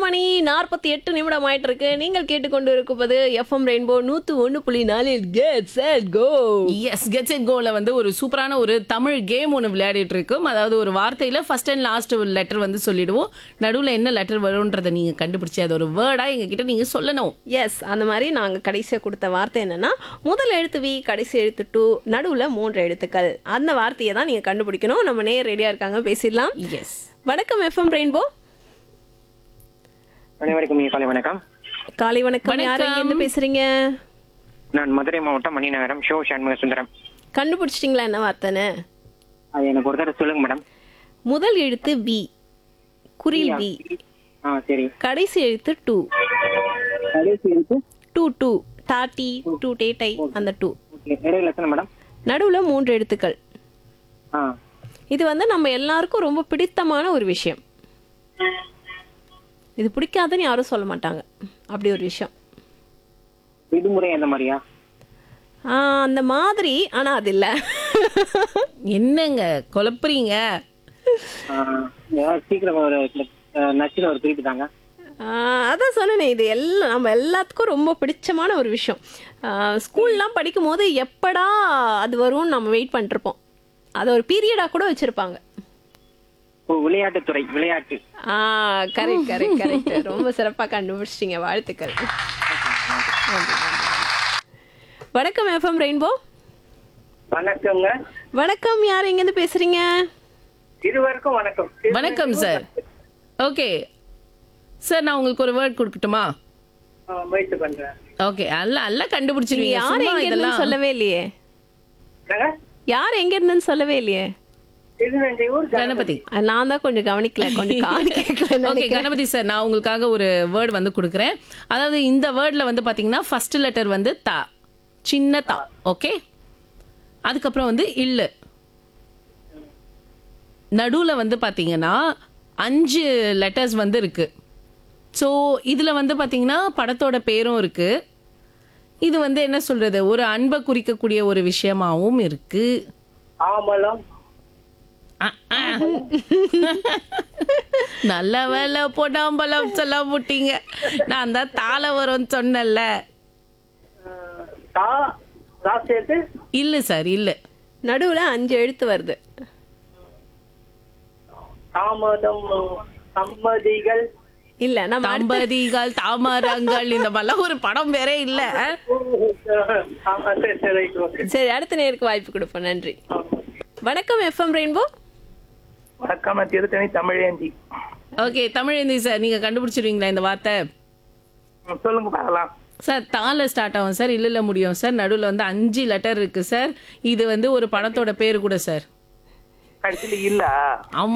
மணி நாற்பத்தி எட்டு நிமிடம் ஆயிட்டு இருக்கு நீங்கள் கேட்டுக்கொண்டு இருப்பது எஃப்எம் ரெயின்போ நூத்து ஒண்ணு புள்ளி நாலில் get set go S gets it கோல வந்து ஒரு சூப்பரான ஒரு தமிழ் கேம் ஒன்று விளையாடிட்டு இருக்கோம் அதாவது ஒரு வார்த்தையில ஃபர்ஸ்ட் அண்ட் லாஸ்ட் ஒரு லெட்டர் வந்து சொல்லிடுவோம் நடுவில் என்ன லெட்டர் வரும்ன்றதை நீங்க கண்டுபிடிச்சி அது ஒரு வேர்டா எங்க கிட்ட நீங்க சொல்லணும் எஸ் அந்த மாதிரி நாங்க கடைசியா கொடுத்த வார்த்தை என்னன்னா முதல் எழுத்து வி கடைசி எழுத்து டூ நடுவுல மூன்று எழுத்துக்கள் அந்த வார்த்தையை தான் நீங்க கண்டுபிடிக்கணும் நம்ம நேர் ரெடியா இருக்காங்க பேசிடலாம் எஸ் வணக்கம் எஃப்எம் ரெயின்போ அனைவருக்கும் இனிய காலை வணக்கம் காலை வணக்கம் யார் வணக்கம். எங்க பேசுறீங்க நான் மதுரை மாவட்டம் மணிநகரம் ஷோ சண்முக சுந்தரம் கண்டுபிடிச்சிட்டீங்களா என்ன வார்த்தைன்னு அது எனக்கு ஒரு தடவை சொல்லுங்க மேடம் முதல் எழுத்து வி குரில் வி ஆ சரி கடைசி எழுத்து டூ கடைசி இருக்கு டூ டூ டாட்டி டூ டேட்டை அந்த டூ ஓகே இடையில எத்தனை மேடம் நடுவுல மூன்று எழுத்துக்கள் ஆ இது வந்து நம்ம எல்லாருக்கும் ரொம்ப பிடித்தமான ஒரு விஷயம் இது பிடிக்காதுன்னு யாரும் சொல்ல மாட்டாங்க அப்படி ஒரு விஷயம் விடுமுறை அந்த மாதிரியா ஆ, அந்த மாதிரி ஆனா அது இல்ல என்னங்க குழப்புறீங்க ஆ, ஏதாவது சீக்கிரம் ஒரு நச்சுல ஒரு குறிப்பு தாங்க ஆ, அதான் சொன்னேனே இது எல்லாம் நம்ம எல்லாத்துக்கும் ரொம்ப பிடிச்சமான ஒரு விஷயம் ஆ, ஸ்கூல்லாம் படிக்கும் போது எப்படா அது வரும்னு நம்ம வெயிட் பண்ணிருப்போம் அதை ஒரு பீரியடா கூட வச்சிருப்பாங்க ஓ விளையாட்டுத்துறை விளையாட்டு ஆ கரெக்ட் கரெக்ட் கரெக்ட் ரொம்ப சிறப்பா கண்டுபிடிச்சிட்டீங்க வாழ்த்துக்கள் நன்றி, நன்றி. வணக்கம் எஃப்எம் ரெயின்போ வணக்கங்க வணக்கம் யார் எங்கேருந்து பேசுறீங்க இருவருக்கும் வணக்கம் வணக்கம் சார் ஓகே சார் நான் உங்களுக்கு ஒரு வேர்ட் கொடுக்கட்டுமா முயற்சி பண்றேன் ஓகே அல்ல அல்ல நீங்க கண்டுபிடிச்சிருவீங்க யார் சும்மா எங்க இதெல்லாம் இருந்துன்னு சொல்லவே இல்லையே யார் எங்க இருந்துன்னு சொல்லவே இல்லையே திருநெல்வேலூர் கணபதி அது நான் தான் கொஞ்சம் கவனிக்கல கொஞ்சம் காது கேட்கல ஓகே கணபதி சார் நான் உங்களுக்காக ஒரு வேர்ட் வந்து கொடுக்குறேன் அதாவது இந்த வேர்ட்ல வந்து பாத்தீங்கன்னா ஃபர்ஸ்ட் லெட்டர் வந்து தா சின்ன தா ஓகே அதுக்கப்புறம் வந்து இல்லு நடுவுல வந்து பாத்தீங்கன்னா அஞ்சு லெட்டர்ஸ் வந்து இருக்கு ஸோ இதுல வந்து பாத்தீங்கன்னா படத்தோட பேரும் இருக்கு இது வந்து என்ன சொல்றது ஒரு அன்பை குறிக்கக்கூடிய ஒரு விஷயமாவும் இருக்கு ஆமலம் அஹ், அஹ். நல்ல வேலை பொடாம்பலம் சொல்ல முட்டீங்க நான் தான் தாள வரும்னு சொன்னேன்ல தா ராசியத்து இல்ல சார் இல்ல நடுவுல அஞ்சு எழுத்து வருது தாமதம் சம்மதிகள் இல்ல நம்ம அடுத்த- தம்பதிகள் தாமரங்கள் இந்த மாதிரிலாம் ஒரு படம் வேற இல்ல சரி அடுத்த நேருக்கு வாய்ப்பு கொடுப்போம் நன்றி வணக்கம் எஃப்எம் ரெயின்போ வணக்கம் நான் திருத்தணி தமிழேந்தி ஓகே தமிழேந்தி சார் நீங்க கண்டுபிடிச்சிருவீங்களா இந்த வார்த்தை ம், சொல்லுங்க பார்க்கலாம் சார் தால ஸ்டார்ட் ஆகும் சார் இல்ல இல்ல முடியும் சார் நடுவுல வந்து அஞ்சு லெட்டர் இருக்கு சார் இது வந்து ஒரு படத்தோட பேரு கூட சார் கடைசியில இல்ல ஆமா